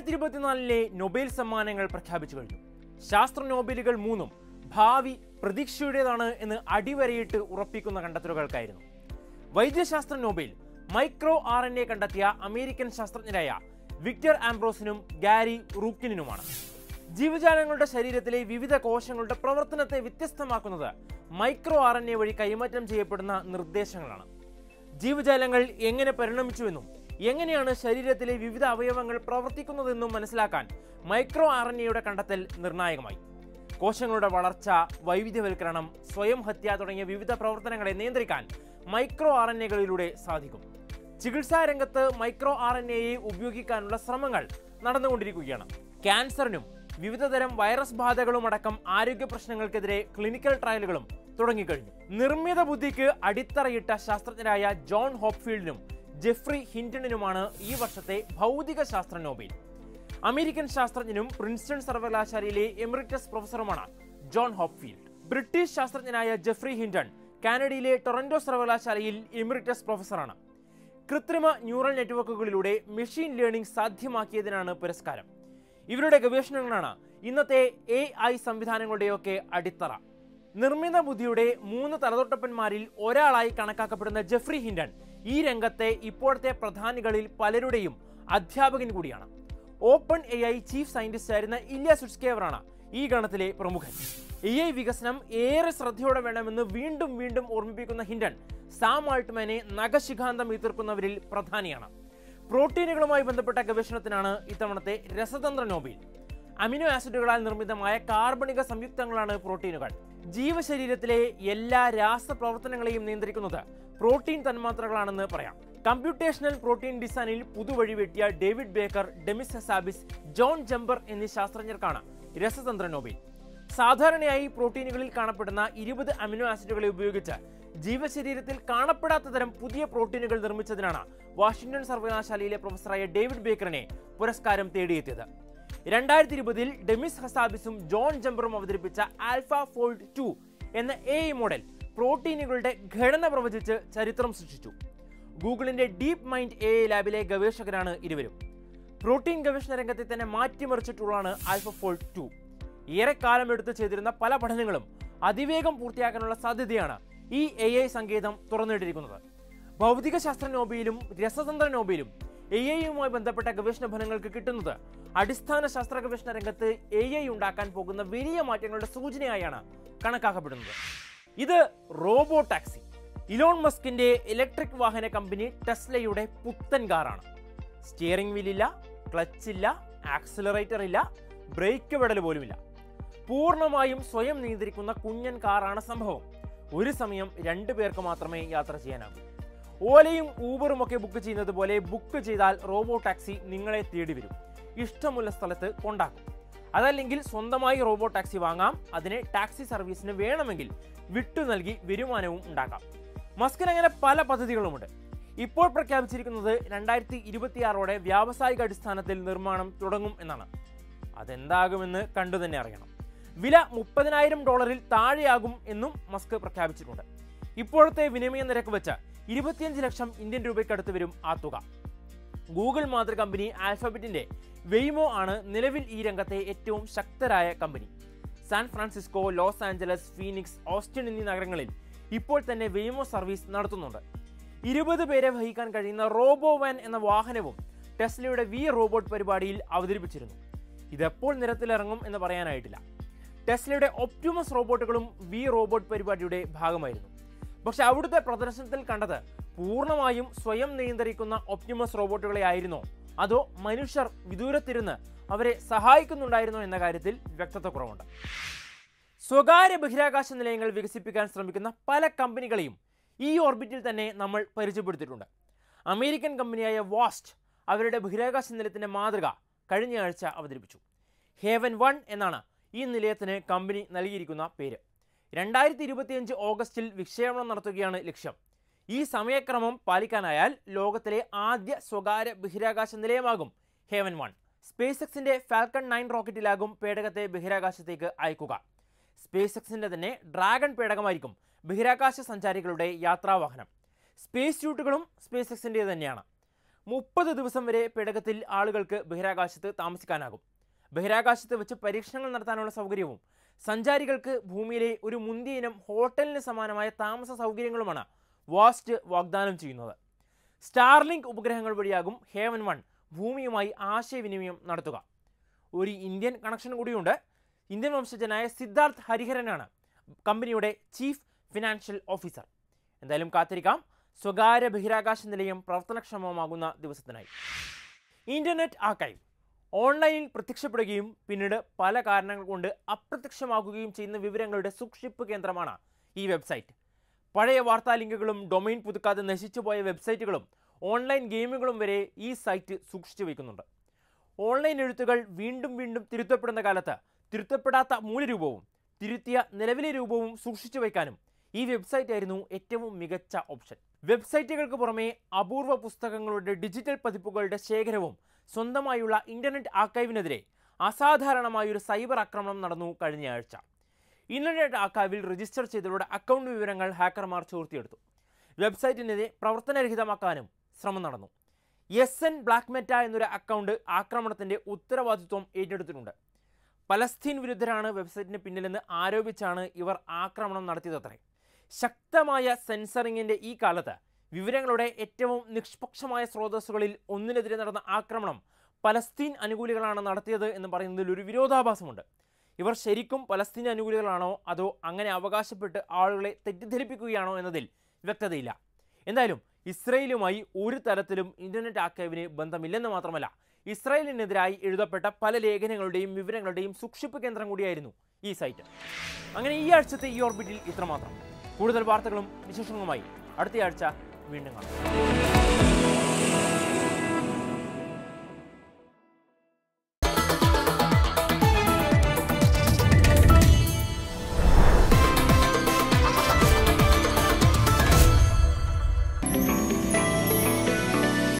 രണ്ടായിരത്തി ഇരുപത്തിനാലിലെ നൊബേൽ സമ്മാനങ്ങൾ പ്രഖ്യാപിച്ചു കഴിഞ്ഞു ശാസ്ത്ര നോബലുകൾ മൂന്നും ഭാവി പ്രതീക്ഷയുടേതാണ് എന്ന് അടിവരയിട്ട് ഉറപ്പിക്കുന്ന കണ്ടെത്തലുകൾക്കായിരുന്നു വൈദ്യശാസ്ത്ര Nobel micro R N A കണ്ടെത്തിയ അമേരിക്കൻ ശാസ്ത്രജ്ഞരായ വിക്ടർ ആംബ്രോസിനും ഗാരി റൂക്കിനുമാണ് ജീവജാലങ്ങളുടെ ശരീരത്തിലെ വിവിധ കോശങ്ങളുടെ പ്രവർത്തനത്തെ വ്യത്യസ്തമാക്കുന്നത് മൈക്രോ ആർ എൻ എ വഴി കൈമാറ്റം ചെയ്യപ്പെടുന്ന നിർദ്ദേശങ്ങളാണ് ജീവജാലങ്ങൾ എങ്ങനെ പരിണമിച്ചുവെന്നും എങ്ങനെയാണ് ശരീരത്തിലെ വിവിധ അവയവങ്ങൾ പ്രവർത്തിക്കുന്നതെന്നും മനസ്സിലാക്കാൻ മൈക്രോ ആർ എൻ എയുടെ കണ്ടെത്തൽ നിർണായകമായി കോശങ്ങളുടെ വളർച്ച വൈവിധ്യവൽക്കരണം സ്വയം ഹത്യ തുടങ്ങിയ വിവിധ പ്രവർത്തനങ്ങളെ നിയന്ത്രിക്കാൻ മൈക്രോ ആർ എൻ എകളിലൂടെ സാധിക്കും ചികിത്സാ രംഗത്ത് മൈക്രോ ആർ എൻ എയെ ഉപയോഗിക്കാനുള്ള ശ്രമങ്ങൾ നടന്നുകൊണ്ടിരിക്കുകയാണ് ക്യാൻസറിനും വിവിധതരം വൈറസ് ബാധകളും അടക്കം ആരോഗ്യ പ്രശ്നങ്ങൾക്കെതിരെ ക്ലിനിക്കൽ ട്രയലുകളും തുടങ്ങിക്കഴിഞ്ഞു നിർമ്മിത ബുദ്ധിക്ക് അടിത്തറയിട്ട ശാസ്ത്രജ്ഞരായ ജോൺ ഹോപ്ഫീൽഡിനും ജെഫ്രി ഹിൻറ്റണിനുമാണ് ഈ വർഷത്തെ ഭൗതിക ശാസ്ത്ര നോബൽ അമേരിക്കൻ ശാസ്ത്രജ്ഞനും പ്രിൻസ്റ്റൺ സർവകലാശാലയിലെ എമിറിറ്റസ് പ്രൊഫസറുമാണ് ജോൺ ഹോപ്ഫീൽഡ് ബ്രിട്ടീഷ് ശാസ്ത്രജ്ഞനായ ജെഫ്രി ഹിൻറ്റൺ കാനഡയിലെ ടൊറന്റോ സർവകലാശാലയിൽ എമിറിറ്റസ് പ്രൊഫസറാണ് കൃത്രിമ ന്യൂറൽ നെറ്റ്വർക്കുകളിലൂടെ മെഷീൻ ലേണിംഗ് സാധ്യമാക്കിയതിനാണ് പുരസ്കാരം ഇവരുടെ ഗവേഷണങ്ങളാണ് ഇന്നത്തെ എ ഐ സംവിധാനങ്ങളുടെയൊക്കെ അടിത്തറ നിർമ്മിത ബുദ്ധിയുടെ മൂന്ന് തലതൊട്ടപ്പന്മാരിൽ ഒരാളായി കണക്കാക്കപ്പെടുന്ന ജെഫ്രി ഹിൻഡൺ ഈ രംഗത്തെ ഇപ്പോഴത്തെ പ്രധാനികളിൽ പലരുടെയും അധ്യാപകൻ കൂടിയാണ് open A I chief scientist ആയിരുന്ന ഇല്യ സുസ്കേവറാണ് ഈ ഗണത്തിലെ പ്രമുഖൻ എ ഐ വികസനം ഏറെ ശ്രദ്ധയോടെ വേണമെന്ന് വീണ്ടും വീണ്ടും ഓർമ്മിപ്പിക്കുന്ന ഹിൻഡൺ സാം ആൾട്ട്മാനെ നഖശിഖാന്തം എതിർക്കുന്നവരിൽ പ്രധാനിയാണ് പ്രോട്ടീനുകളുമായി ബന്ധപ്പെട്ട ഗവേഷണത്തിനാണ് ഇത്തവണത്തെ രസതന്ത്ര നോബൽ അമിനോ ആസിഡുകളാൽ നിർമ്മിതമായ കാർബണിക സംയുക്തങ്ങളാണ് പ്രോട്ടീനുകൾ ജീവശരീരത്തിലെ എല്ലാ രാസപ്രവർത്തനങ്ങളെയും നിയന്ത്രിക്കുന്നത് പ്രോട്ടീൻ തന്മാത്രകളാണെന്ന് പറയാം കമ്പ്യൂട്ടേഷണൽ പ്രോട്ടീൻ ഡിസൈനിൽ പുതുവഴി വെട്ടിയ David Baker Demis Hassabis John Jumper എന്നീ ശാസ്ത്രജ്ഞർക്കാണ് രസതന്ത്ര നോബൽ സാധാരണയായി പ്രോട്ടീനുകളിൽ കാണപ്പെടുന്ന ഇരുപത് അമിനോ ആസിഡുകളെ ഉപയോഗിച്ച് ജീവശരീരത്തിൽ കാണപ്പെടാത്ത തരം പുതിയ പ്രോട്ടീനുകൾ നിർമ്മിച്ചതിനാണ് വാഷിംഗ്ടൺ സർവകലാശാലയിലെ പ്രൊഫസറായ ഡേവിഡ് ബേക്കറിനെ പുരസ്കാരം തേടിയെത്തിയത് രണ്ടായിരത്തി ഇരുപതിൽ ഡെമിസ് ഹസാബിസും ജോൺ ജംബറും അവതരിപ്പിച്ച ആൽഫ ഫോൾഡ് ടു എന്ന എ മോഡൽ പ്രോട്ടീനുകളുടെ ഘടന പ്രവചിച്ച് ചരിത്രം സൃഷ്ടിച്ചു ഗൂഗിളിന്റെ ഡീപ് മൈൻഡ് എ ലാബിലെ ഗവേഷകരാണ് ഇരുവരും പ്രോട്ടീൻ ഗവേഷണ രംഗത്തെ തന്നെ മാറ്റിമറിച്ചിട്ടുള്ളതാണ് ആൽഫ ഫോൾഡ് ടു ഏറെക്കാലം എടുത്ത് ചെയ്തിരുന്ന പല പഠനങ്ങളും അതിവേഗം പൂർത്തിയാക്കാനുള്ള സാധ്യതയാണ് ഈ എ ഐ സങ്കേതം തുറന്നിട്ടിരിക്കുന്നത് ഭൗതിക ശാസ്ത്ര നോബയിലും രസതന്ത്ര നോബയിലും എ ഐയുമായി ബന്ധപ്പെട്ട ഗവേഷണ ഫലങ്ങൾക്ക് കിട്ടുന്നത് അടിസ്ഥാന ശാസ്ത്ര ഗവേഷണ രംഗത്ത് എ ഐ ഉണ്ടാക്കാൻ പോകുന്ന വലിയ മാറ്റങ്ങളുടെ സൂചനയായാണ് കണക്കാക്കപ്പെടുന്നത് ഇത് റോബോ ടാക്സി ഇലോൺ മസ്കിന്റെ ഇലക്ട്രിക് വാഹന കമ്പനി ടെസ്ലയുടെ പുത്തൻ കാറാണ് സ്റ്റിയറിംഗ് വീലില്ല ക്ലച്ച് ഇല്ല ആക്സിലറേറ്റർ ഇല്ല ബ്രേക്ക് പെടൽ പോലുമില്ല പൂർണ്ണമായും സ്വയം നിയന്ത്രിക്കുന്ന കുഞ്ഞൻ കാറാണ് സംഭവം ഒരു സമയം രണ്ടു പേർക്ക് മാത്രമേ യാത്ര ചെയ്യാനാകൂ ഓലയും ഊബറും ഒക്കെ ബുക്ക് ചെയ്യുന്നത് പോലെ ബുക്ക് ചെയ്താൽ റോബോ ടാക്സി നിങ്ങളെ തേടി വരും ഇഷ്ടമുള്ള സ്ഥലത്ത് കൊണ്ടാക്കും അതല്ലെങ്കിൽ സ്വന്തമായി റോബോ ടാക്സി വാങ്ങാം അതിനെ ടാക്സി സർവീസിന് വേണമെങ്കിൽ വിട്ടു നൽകി വരുമാനവും ഉണ്ടാക്കാം മസ്കിന് അങ്ങനെ പല പദ്ധതികളുമുണ്ട് ഇപ്പോൾ പ്രഖ്യാപിച്ചിരിക്കുന്നത് രണ്ടായിരത്തി ഇരുപത്തിയാറോടെ വ്യാവസായിക അടിസ്ഥാനത്തിൽ നിർമ്മാണം തുടങ്ങും എന്നാണ് അതെന്താകുമെന്ന് കണ്ടു തന്നെ അറിയണം വില മുപ്പതിനായിരം ഡോളറിൽ താഴെയാകും എന്നും മസ്ക് പ്രഖ്യാപിച്ചിട്ടുണ്ട് ഇപ്പോഴത്തെ വിനിമയ നിരക്ക് വെച്ച് ഇരുപത്തിയഞ്ച് ലക്ഷം ഇന്ത്യൻ രൂപയ്ക്കടുത്ത് വരും ആ തുക ഗൂഗിൾ മാതൃ കമ്പനി ആൽഫബറ്റിന്റെ വെയ്മോ ആണ് നിലവിൽ ഈ രംഗത്തെ ഏറ്റവും ശക്തരായ company San Francisco Los Angeles Phoenix Austin എന്നീ നഗരങ്ങളിൽ ഇപ്പോൾ തന്നെ വെയ്മോ സർവീസ് നടത്തുന്നുണ്ട് ഇരുപത് പേരെ വഹിക്കാൻ കഴിയുന്ന റോബോ വാൻ എന്ന വാഹനവും ടെസ്ലയുടെ വി റോബോട്ട് പരിപാടിയിൽ അവതരിപ്പിച്ചിരുന്നു ഇതെപ്പോൾ നിരത്തിലിറങ്ങും എന്ന് പറയാനായിട്ടില്ല ടെസ്ലയുടെ ഒപ്റ്റിമസ് റോബോട്ടുകളും വി റോബോട്ട് പരിപാടിയുടെ ഭാഗമായിരുന്നു പക്ഷെ അവിടുത്തെ പ്രദർശനത്തിൽ കണ്ടത് പൂർണ്ണമായും സ്വയം നിയന്ത്രിക്കുന്ന ഒപ്റ്റിമസ് റോബോട്ടുകളെ ആയിരുന്നോ അതോ മനുഷ്യർ വിദൂരത്തിരുന്ന് അവരെ സഹായിക്കുന്നുണ്ടായിരുന്നോ എന്ന കാര്യത്തിൽ വ്യക്തത കുറവുണ്ട് സ്വകാര്യ ബഹിരാകാശ നിലയങ്ങൾ വികസിപ്പിക്കാൻ ശ്രമിക്കുന്ന പല കമ്പനികളെയും ഈ ഓർബിറ്റിൽ തന്നെ നമ്മൾ പരിചയപ്പെടുത്തിയിട്ടുണ്ട് അമേരിക്കൻ കമ്പനിയായ വാസ്റ്റ് അവരുടെ ബഹിരാകാശ നിലയത്തിന്റെ മാതൃക കഴിഞ്ഞ ആഴ്ച അവതരിപ്പിച്ചു ഹേവൻ വൺ എന്നാണ് ഈ നിലയത്തിന് കമ്പനി നൽകിയിരിക്കുന്ന പേര് രണ്ടായിരത്തി ഇരുപത്തിയഞ്ച് ഓഗസ്റ്റിൽ വിക്ഷേപണം നടത്തുകയാണ് ലക്ഷ്യം ഈ സമയക്രമം പാലിക്കാനായാൽ ലോകത്തിലെ ആദ്യ സ്വകാര്യ ബഹിരാകാശ നിലയമാകും ഹേവൻ വൺ സ്പേസ് എക്സിന്റെ ഫാൽക്കൺ നയൻ റോക്കറ്റിലാകും പേടകത്തെ ബഹിരാകാശത്തേക്ക് അയക്കുക സ്പേസ് എക്സിന്റെ തന്നെ ഡ്രാഗൺ പേടകമായിരിക്കും ബഹിരാകാശ സഞ്ചാരികളുടെ യാത്രാവാഹനം സ്പേസ് സ്യൂട്ടുകളും സ്പേസ് എക്സിൻ്റെ തന്നെയാണ് മുപ്പത് ദിവസം വരെ പേടകത്തിൽ ആളുകൾക്ക് ബഹിരാകാശത്ത് താമസിക്കാനാകും ബഹിരാകാശത്ത് വെച്ച് പരീക്ഷണങ്ങൾ നടത്താനുള്ള സൗകര്യവും സഞ്ചാരികൾക്ക് ഭൂമിയിലെ ഒരു മുന്തിയ ഇനം ഹോട്ടലിന് സമാനമായ താമസ സൗകര്യങ്ങളുമാണ് വാസ്റ്റ് വാഗ്ദാനം ചെയ്യുന്നത് സ്റ്റാർലിങ്ക് ഉപഗ്രഹങ്ങൾ വഴിയാകും ഹേവൻ വൺ ഭൂമിയുമായി ആശയവിനിമയം നടത്തുക ഒരു ഇന്ത്യൻ കണക്ഷൻ കൂടിയുണ്ട് ഇന്ത്യൻ വംശജനായ സിദ്ധാർത്ഥ് ഹരിഹരനാണ് കമ്പനിയുടെ ചീഫ് ഫിനാൻഷ്യൽ ഓഫീസർ എന്തായാലും കാത്തിരിക്കാം സ്വകാര്യ ബഹിരാകാശ നിലയം പ്രവർത്തനക്ഷമമാകുന്ന ദിവസത്തിനായി ഇന്റർനെറ്റ് ആർക്കൈവ് ഓൺലൈനിൽ പ്രത്യക്ഷപ്പെടുകയും പിന്നീട് പല കാരണങ്ങൾ കൊണ്ട് അപ്രത്യക്ഷമാകുകയും ചെയ്യുന്ന വിവരങ്ങളുടെ സൂക്ഷിപ്പ് കേന്ദ്രമാണ് ഈ വെബ്സൈറ്റ് പഴയ വാർത്താ ലിങ്കുകളും ഡൊമൈൻ പുതുക്കാതെ നശിച്ചുപോയ വെബ്സൈറ്റുകളും ഓൺലൈൻ ഗെയിമുകളും വരെ ഈ സൈറ്റ് സൂക്ഷിച്ചു വയ്ക്കുന്നുണ്ട് ഓൺലൈൻ എഴുത്തുകൾ വീണ്ടും വീണ്ടും തിരുത്തപ്പെടുന്ന കാലത്ത് തിരുത്തപ്പെടാത്ത മൂലരൂപവും തിരുത്തിയ നിലവിലെ രൂപവും സൂക്ഷിച്ചു വയ്ക്കാനും ഈ വെബ്സൈറ്റ് ആയിരുന്നു ഏറ്റവും മികച്ച ഓപ്ഷൻ വെബ്സൈറ്റുകൾക്ക് പുറമെ അപൂർവ പുസ്തകങ്ങളുടെ ഡിജിറ്റൽ പതിപ്പുകളുടെ ശേഖരവും സ്വന്തമായുള്ള ഇന്റർനെറ്റ് ആർക്കൈവിനെതിരെ അസാധാരണമായൊരു സൈബർ ആക്രമണം നടന്നു കഴിഞ്ഞയാഴ്ച ഇന്റർനെറ്റ് ആർക്കൈവിൽ രജിസ്റ്റർ ചെയ്തവരുടെ അക്കൗണ്ട് വിവരങ്ങൾ ഹാക്കർമാർ ചോർത്തിയെടുത്തു വെബ്സൈറ്റിനെതിരെ പ്രവർത്തനരഹിതമാക്കാനും ശ്രമം നടന്നു എസ് എൻ ബ്ലാക്ക് മെറ്റ എന്നൊരു അക്കൗണ്ട് ആക്രമണത്തിന്റെ ഉത്തരവാദിത്വം ഏറ്റെടുത്തിട്ടുണ്ട് പലസ്തീൻ വിരുദ്ധരാണ് വെബ്സൈറ്റിന് പിന്നിലെന്ന് ആരോപിച്ചാണ് ഇവർ ആക്രമണം നടത്തിയതത്രേ ശക്തമായ സെൻസറിങ്ങിന്റെ ഈ കാലത്ത് വിവരങ്ങളുടെ ഏറ്റവും നിഷ്പക്ഷമായ സ്രോതസ്സുകളിൽ ഒന്നിനെതിരെ നടന്ന ആക്രമണം പലസ്തീൻ അനുകൂലികളാണ് നടത്തിയത് എന്ന് പറയുന്നതിൽ ഒരു വിരോധാഭാസമുണ്ട് ഇവർ ശരിക്കും പലസ്തീൻ അനുകൂലികളാണോ അതോ അങ്ങനെ അവകാശപ്പെട്ട് ആളുകളെ തെറ്റിദ്ധരിപ്പിക്കുകയാണോ എന്നതിൽ വ്യക്തതയില്ല എന്തായാലും ഇസ്രയേലുമായി ഒരു തരത്തിലും ഇന്റർനെറ്റ് ആർക്കൈവിന് ബന്ധമില്ലെന്ന് മാത്രമല്ല ഇസ്രായേലിനെതിരായി എഴുതപ്പെട്ട പല ലേഖനങ്ങളുടെയും വിവരങ്ങളുടെയും സൂക്ഷിപ്പ് കേന്ദ്രം കൂടിയായിരുന്നു ഈ സൈറ്റ് അങ്ങനെ ഈ ആഴ്ചത്തെ ഈ ഓർബിറ്റിൽ ഇത്രമാത്രം കൂടുതൽ വാർത്തകളും വിശേഷങ്ങളുമായി അടുത്തയാഴ്ച വീണ്ടും കാണാം